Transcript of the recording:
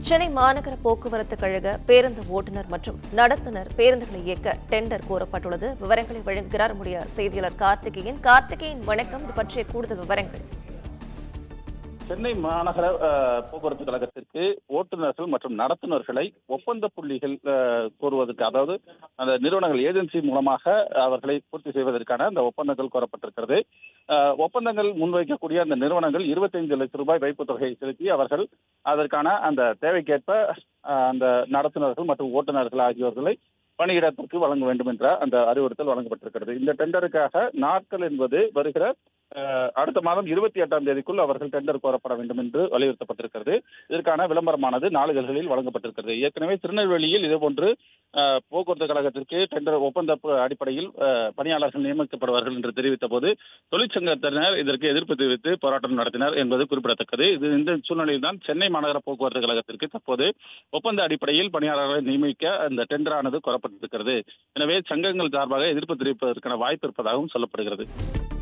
சென்னை மாநகர போக்குவரத்து கழக பேருந்து ஓட்டுநர் மற்றும் நடத்துனர் பேருந்துகளை இயக்க டெண்டர் கோரப்பட்டுள்ளது விவரங்களை வழங்குகிறார் நம்முடைய செய்தியாளர் கார்த்திகேயன் கார்த்திகேயன் வணக்கம் இது பற்றிய கூடுதல் விவரங்கள் சென்னை மாநகர அஹ், போக்குவரத்து கழகத்திற்கு ஓட்டுநர்கள் மற்றும் நடத்துனர்களை ஒப்பந்த புள்ளிகள் அஹ், கோருவதற்கு அதாவது அந்த நிறுவனங்கள் ஏஜென்சி மூலமாக அவர்களை பூர்த்தி செய்வதற்கான அந்த ஒப்பந்தங்கள் கோரப்பட்டிருக்கிறது அஹ், ஒப்பந்தங்கள் முன்வைக்கக்கூடிய அந்த நிறுவனங்கள் 25 லட்சம் ரூபாய் வைப்புத் தொகையை செலுத்தி அவர்கள் அதற்கான அந்த தேவைக்கேற்ப அஹ், அந்த நடத்துனர்கள் மற்றும் ஓட்டுநர்கள் ஆகியோர்களை பணியிடத்திற்கு வழங்க வேண்டும் என்ற அந்த அறிவுறுத்தல் வழங்கப்பட்டிருக்கிறது இந்த டெண்டருக்காக நாட்கள் என்பது வருகிற அஹ், அடுத்த மாதம் இருபத்தி எட்டாம் தேதிக்குள் அவர்கள் டெண்டர் கோரப்பட வேண்டும் என்று வலியுறுத்தப்பட்டிருக்கிறது இதற்கான விளம்பரமானது நாளிதழ்களில் வழங்கப்பட்டிருக்கிறது ஏற்கனவே திருநெல்வேலியில் இதுபோன்று அஹ், போக்குவரத்து கழகத்திற்கு டெண்டர் ஒப்பந்த ப- அடிப்படையில் அஹ், பணியாளர்கள் நியமிக்கப்படுவார்கள் என்று தெரிவித்த போது தொழிற்சங்கத்தினர் இதற்கு எதிர்ப்பு தெரிவித்து போராட்டம் நடத்தினர் என்பது குறிப்பிடத்தக்கது இது இந்த சூழ்நிலையில் தான் சென்னை மாநகர போக்குவரத்து கழகத்திற்கு தற்போது ஒப்பந்த அடிப்படையில் பணியாளர்களை நியமிக்க அந்த டெண்டரானது கோரப்பட்டிருக்கிறது எனவே சங்கங்கள் சார்பாக எதிர்ப்பு தெரிவிப்பதற்கான வாய்ப்பு இருப்பதாகவும் சொல்லப்படுகிறது